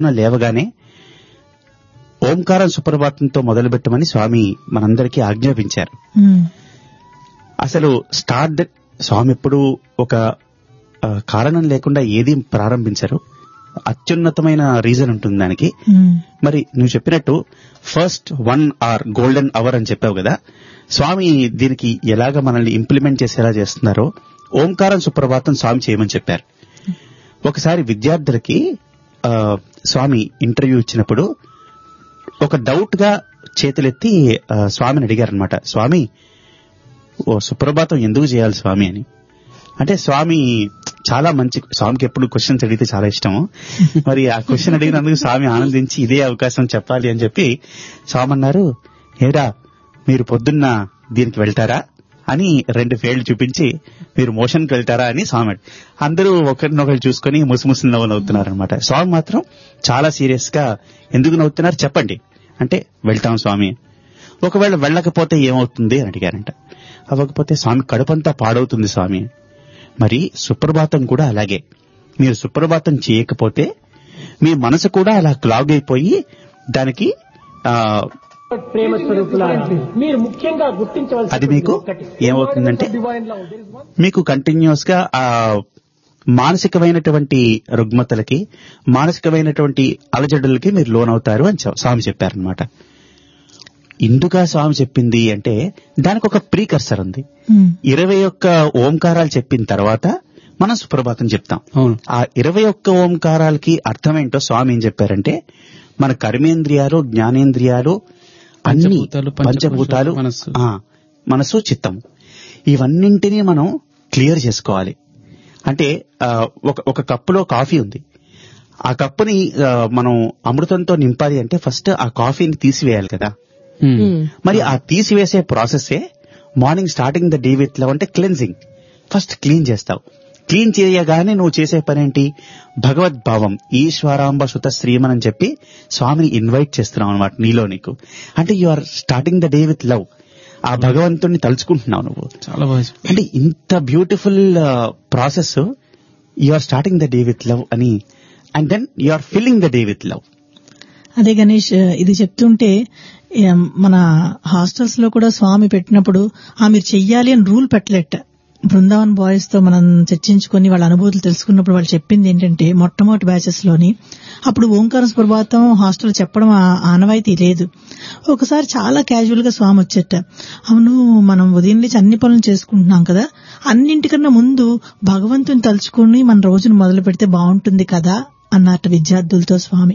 లేవగానే ఓంకారం సుప్రభాతంతో మొదలుపెట్టమని స్వామి మనందరికీ ఆజ్ఞాపించారు ఉమ్, అసలు స్టార్ట్ ద- స్వామి ఎప్పుడు ఒక ఆ, కారణం లేకుండా ఏది ప్రారంభించరు అత్యున్నతమైన రీజన్ ఉంటుంది దానికి ఉమ్, మరి నువ్వు చెప్పినట్టు first one hour golden hour అని చెప్పావు కదా స్వామి దీనికి ఎలాగ మనల్ని ఇంప్లిమెంట్ చేసేలా చేస్తున్నారో ఓంకారం సుప్రభాతం స్వామి చేయమని చెప్పారు ఒకసారి విద్యార్థులకి ఆ, స్వామి ఇంటర్వ్యూ ఇచ్చినప్పుడు ఒక డౌట్ గా చేతులెత్తి ఆ, స్వామిని అడిగారనమాట స్వామి ఓ సుప్రభాతం ఎందుకు చేయాలి స్వామి అని అంటే స్వామి చాలా మంచి స్వామికి ఎప్పుడు క్వశ్చన్స్ అడిగితే చాలా ఇష్టం మరి ఆ క్వశ్చన్ అడిగినందుకు స్వామి ఆనందించి ఇదే అవకాశం చెప్పాలి అని చెప్పి స్వామి అన్నారు ఏరా మీరు పొద్దున్న దీనికి వెళ్తారా అని రెండు ఫేళ్లు చూపించి మీరు మోషన్కి వెళ్తారా అని స్వామి అడి- అందరూ ఒకరినొకరు చూసుకొని ముసిముసి నవ్వు నవ్వుతున్నారు అనమాట స్వామి మాత్రం చాలా సీరియస్ గా ఎందుకు నవ్వుతున్నారు చెప్పండి అంటే వెళ్తాం స్వామి ఒకవేళ వెళ్ళకపోతే ఏమవుతుంది అని అడిగారంట అవ్వకపోతే స్వామి కడుపంతా పాడవుతుంది స్వామి మరి సుప్రభాతం కూడా అలాగే మీరు సుప్రభాతం చేయకపోతే మీ మనసు కూడా అలా క్లాగ్ అయిపోయి దానికి ఆ ప్రేమ స్వరూపులారా మీరు ముఖ్యంగా గుర్తించవలసిన అది మీకు ఏమవుతుందంటే మీకు కంటిన్యూస్ గా ఆ మానసికమైనటువంటి రుగ్మతలకి మానసికమైనటువంటి అలజడులకి మీరు లోనవుతారు అని చె- స్వామి చెప్పారనమాట ఇందుగా స్వామి చెప్పింది అంటే దానికి ఒక ప్రీకర్సర్ ఉంది ఉమ్, ఇరవై ఒక్క ఓంకారాలు చెప్పిన తర్వాత మనం సుప్రభాతం చెప్తాం అవును ఆ ఇరవై ఒక్క ఓంకారాలకి అర్థమేంటో స్వామి ఏం చెప్పారంటే మన కర్మేంద్రియాలు జ్ఞానేంద్రియాలు అన్ని పంచభూతాలు, పంచభూతాలు మనస్సు. ఆ, మనసు చిత్తం ఇవన్నింటినీ మనం క్లియర్ చేసుకోవాలి అంటే ఆ, ఒక ఒక కప్పులో కాఫీ ఉంది ఆ కప్పుని ఆ, మనం అమృతంతో నింపాలి అంటే ఫస్ట్ ఆ కాఫీని తీసివేయాలి కదా ఉమ్. మరి ఆ తీసివేసే ప్రాసెసే morning starting the day with love అంటే క్లెన్సింగ్ ఫస్ట్ క్లీన్ చేస్తావు క్లీన్ చేయగానే నువ్వు చేసే పనేంటి భగవద్భావం ఈశ్వరాంబ సుత శ్రీమన్ అని చెప్పి స్వామిని ఇన్వైట్ చేస్తున్నావు అనమాట నీలో నీకు అంటే you are starting the day with love ఆ భగవంతుణ్ణి తలుచుకుంటున్నావు నువ్వు చాలా బాగా చెప్పారు. అంటే ఇంత beautiful process you are starting the day with love అని and then you are filling the day with love అదే గణేష్ ఇది చెప్తుంటే ఏం, మన హాస్టల్స్ లో కూడా స్వామి పెట్టినప్పుడు ఆ మీరు చెయ్యాలి అని రూల్ పెట్టలేట బృందావన్ బాయ్స్ తో మనం చర్చించుకొని వాళ్ళ అనుభూతులు తెలుసుకున్నప్పుడు వాళ్ళు చెప్పింది ఏంటంటే మొట్టమొదటి బ్యాచెస్ లోని అప్పుడు ఓంకార ప్రభాతం హాస్టల్ చెప్పడం ఆ- ఆనవాయితీ లేదు ఒకసారి చాలా క్యాజువల్ గా స్వామి వచ్చేట అవును మనం ఉదయం నుంచి అన్ని పనులు చేసుకుంటున్నాం కదా అన్నింటికన్నా ముందు భగవంతుని తలుచుకొని మన రోజును మొదలు పెడితే బాగుంటుంది కదా అన్నట్టు విద్యార్థులతో స్వామి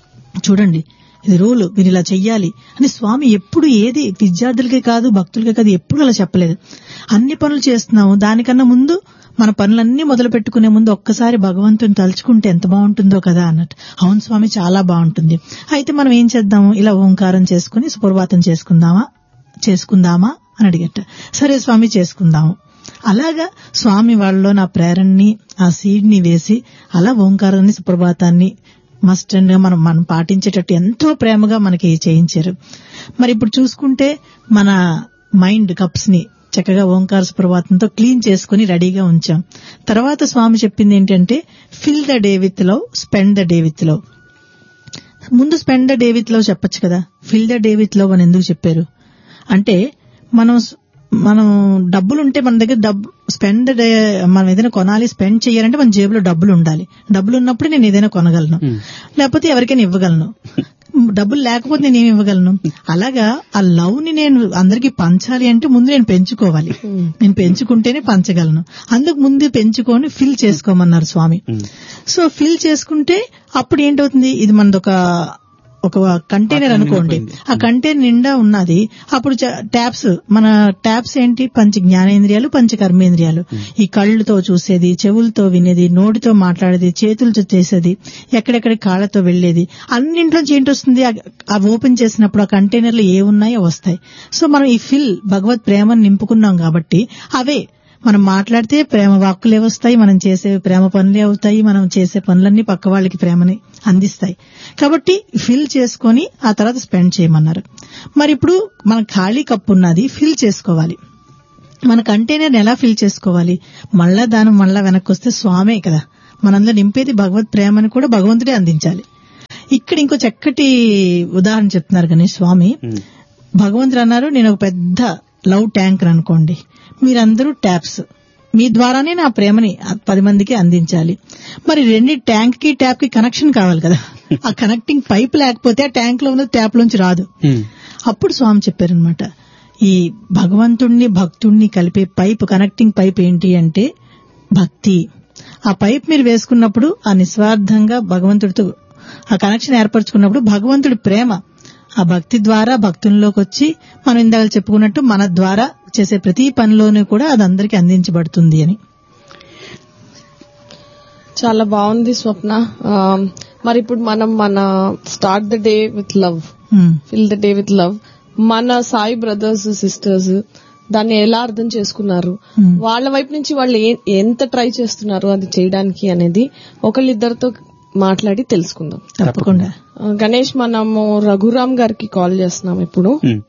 చూడండి ఇది రూలు మీరు ఇలా చెయ్యాలి అని స్వామి ఎప్పుడు ఏది విద్యార్థులకే కాదు భక్తులకే కాదు ఎప్పుడు అలా చెప్పలేదు అన్ని పనులు చేస్తున్నాము దానికన్నా ముందు మన పనులన్నీ మొదలు పెట్టుకునే ముందు ఒక్కసారి భగవంతుని తలుచుకుంటే ఎంత బాగుంటుందో కదా అన్నట్టు అవును స్వామి చాలా బాగుంటుంది అయితే మనం ఏం చేద్దాము ఇలా ఓంకారం చేసుకుని సుప్రభాతం చేసుకుందామా చేసుకుందామా అని అడిగట సరే స్వామి చేసుకుందాము అలాగా స్వామి వాళ్ళలో నా ప్రేరణని ఆ సీడ్ ని వేసి అలా ఓంకారాన్ని సుప్రభాతాన్ని మస్ట్ అండ్ గా మనం మనం పాటించేటట్టు ఎంతో ప్రేమగా మనకి చేయించారు మరి ఇప్పుడు చూసుకుంటే మన మైండ్ కప్స్ ని చక్కగా ఓంకార సుప్రభాతంతో క్లీన్ చేసుకుని రెడీగా ఉంచాం తర్వాత స్వామి చెప్పింది ఏంటంటే fill the day with love spend the day with love ముందు spend the day with love చెప్పొచ్చు కదా fill the day with love అని ఎందుకు చెప్పారు అంటే మనం స్- మనం డబ్బులు ఉంటే మన దగ్గర డబ్బు స్పెండ్ డే మనం ఏదైనా కొనాలి స్పెండ్ చేయాలంటే మన జేబులో డబ్బులు ఉండాలి డబ్బులు ఉన్నప్పుడు నేను ఏదైనా కొనగలను లేకపోతే ఎవరికైనా ఇవ్వగలను డబ్బులు లేకపోతే నేను ఏమి ఇవ్వగలను అలాగా ఆ లవ్ ని నేను అందరికి పంచాలి అంటే ముందు నేను పెంచుకోవాలి నేను పెంచుకుంటేనే పంచగలను అందుకు ముందు పెంచుకొని ఫిల్ చేసుకోమన్నారు స్వామి సో ఫిల్ చేసుకుంటే అప్పుడు ఏంటవుతుంది ఇది మనది ఒక ఒక కంటైనర్ అనుకోండి ఆ కంటైనర్ నిండా ఉన్నది అప్పుడు ట్యాప్స్ మన ట్యాప్స్ ఏంటి పంచ జ్ఞానేంద్రియాలు పంచ కర్మేంద్రియాలు ఈ కళ్ళుతో చూసేది చెవులతో వినేది నోటితో మాట్లాడేది చేతులతో చేసేది ఎక్కడెక్కడ కాళ్ళతో వెళ్లేది అన్నింట్లోంచి ఏంటి వస్తుంది ఆ- ఆ ఓపెన్ చేసినప్పుడు ఆ కంటైనర్లు ఏ ఉన్నాయో వస్తాయి సో మనం ఈ ఫిల్ భగవత్ ప్రేమను నింపుకున్నాం కాబట్టి అవే మనం మాట్లాడితే ప్రేమ వాక్కులే వస్తాయి మనం చేసే ప్రేమ పనులే అవుతాయి మనం చేసే పనులన్నీ పక్క వాళ్ళకి ప్రేమని అందిస్తాయి కాబట్టి ఫిల్ చేసుకొని ఆ తర్వాత స్పెండ్ చేయమన్నారు మరి ఇప్పుడు మన ఖాళీ కప్పు ఉన్నది ఫిల్ చేసుకోవాలి మన కంటైనర్ ఎలా ఫిల్ చేసుకోవాలి మళ్ళా దాని మళ్ళా వెనక్కి వస్తే స్వామే కదా మనంలో నింపేది భగవత్ ప్రేమని కూడా భగవంతుడే అందించాలి ఇక్కడ ఇంకో చక్కటి ఉదాహరణ చెప్తున్నారు గణేష్ స్వామి ఉమ్, భగవంతుడు అన్నారు నేను ఒక పెద్ద లవ్ ట్యాంకర్ అనుకోండి మీరందరూ ట్యాప్స్ మీ ద్వారానే నా ప్రేమని ఆ పది మందికి అందించాలి మరి రెండు ట్యాంక్ కి ట్యాప్ కి కనెక్షన్ కావాలి కదా ఆ కనెక్టింగ్ పైప్ లేకపోతే ఆ ట్యాంక్ లో ఉన్న ట్యాప్ లోంచి రాదు ఉమ్, అప్పుడు స్వామి చెప్పారనమాట ఈ భగవంతుణ్ణి భక్తుణ్ణి కలిపే పైప్ కనెక్టింగ్ పైప్ ఏంటి అంటే భక్తి ఆ పైప్ మీరు వేసుకున్నప్పుడు ఆ నిస్వార్థంగా భగవంతుడితో ఆ కనెక్షన్ ఏర్పరచుకున్నప్పుడు భగవంతుడి ప్రేమ ఆ భక్తి ద్వారా భక్తుల్లోకి వచ్చి మనం ఇందాక చెప్పుకున్నట్టు మన ద్వారా చేసే ప్రతి పనిలోనూ కూడా అది అందరికీ అందించబడుతుంది అని చాలా బాగుంది స్వప్న ఆ, మరి ఇప్పుడు మనం మన start the day with love um, fill the day with love మన సాయి బ్రదర్స్ సిస్టర్స్ దాన్ని ఎలా అర్థం చేసుకున్నారు Hmm. వాళ్ళ వైపు నుంచి వాళ్ళు ఏ- ఎంత ట్రై చేస్తున్నారు అది చేయడానికి అనేది ఒకళ్ళిద్దరితో మాట్లాడి తెలుసుకుందాం తప్పకుండా ఆ, గణేష్ మనము రఘురామ్ గారికి కాల్ చేస్తున్నాం ఇప్పుడు ఉమ్.